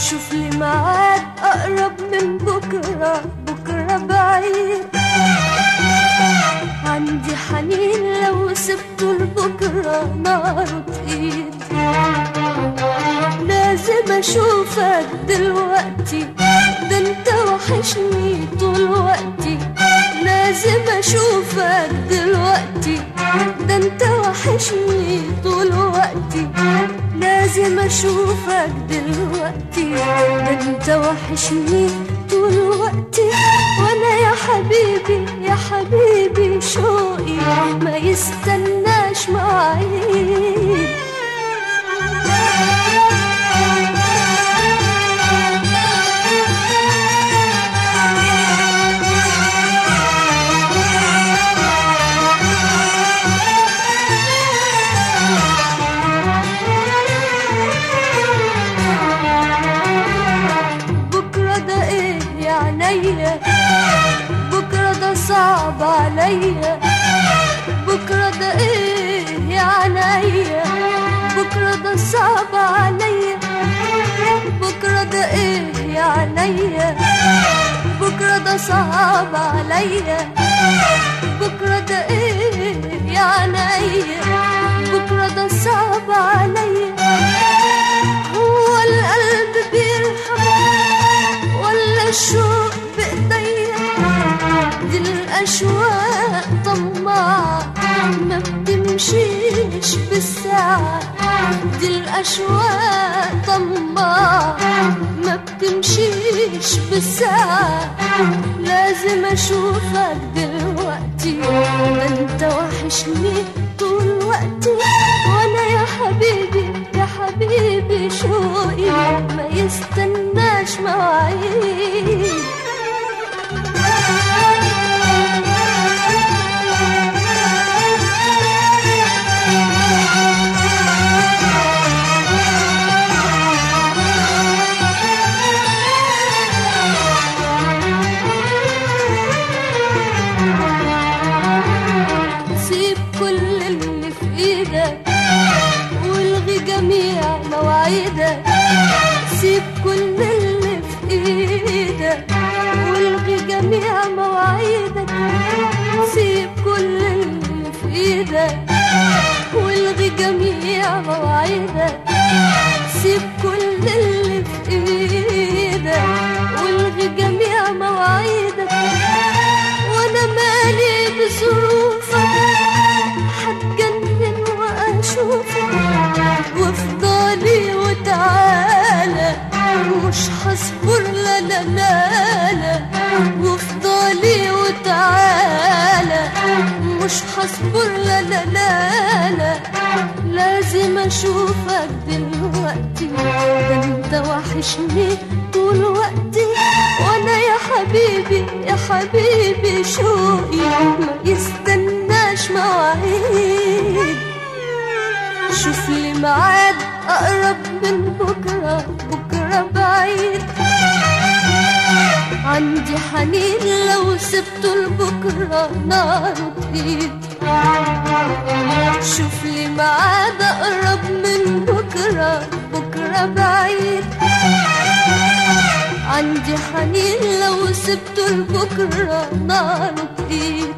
شوف لي ميعاد اقرب من بكره بكره بعيد عندي حنين لو سبته لبكره ناره تقيد لازم اشوفك دلوقتي ده انت وحشني طول وقتي لازم اشوفك دلوقتي ده انت وحشني طول وقتي لازم اشوفك دلوقتي ده انت وحشني طول وقتي وانا يا حبيبي يا حبيبي شوقي ما يستناش مواعيد بكرة ده ايه يا عينيا بكرة ده صعب عليا بكرة ده ايه يا عينيا بكرة ده صعب عليا بكرة ده ايه يا عينيا بكرة ده صعب عليا بكرة ده ايه يا عينيا بكرة ده صعب عليا هو القلب بيرحم ولا الشوق بإيديا دي الأشواق طماعة ما بتمشيش بالساعة دي الأشواق طماعة ما بتمشيش بالساعة لازم أشوفك دلوقتي ده أنت وحشني طول وقتي وأنا يا حبيبي يا حبيبي شوقي ما يستناش مواعيد سيب كل اللي في ايدك والغي جميع مواعيدك سيب كل اللي في ايدك والغي جميع مواعيدك سيب كل اللي في ايدك والغي جميع مواعيدك سيب كل اللي في ايدك والغي جميع مواعيدك وانا مالي بظروفك هتجنن واشوفك وافضلي وتعالى مش هصبر لا لا لا لا وافضلي وتعالى مش هصبر لا لا لا لا لازم اشوفك دلوقتي ده انت وحشني طول وقتي وانا يا حبيبي يا حبيبي شوقي ما يستناش مواعيد شوف لي ميعاد اقرب من بكره بكره بعيد عندي حنين لو سبته لبكره نار تقيد شوف لي ميعاد اقرب من بكره بكره بعيد عندي حنين لو سبته لبكره نار تقيد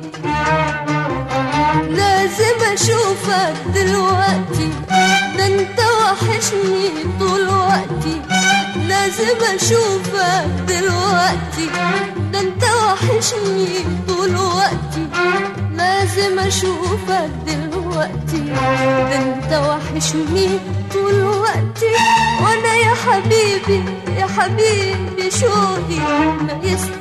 لازم اشوفك دلوقتي ده انت وحشني طول وقتي لازم اشوفك دلوقتي ده انت وحشني طول وقتي لازم اشوفك دلوقتي ده انت وحشني طول وقتي وانا يا حبيبي يا حبيبي شوقي ما يست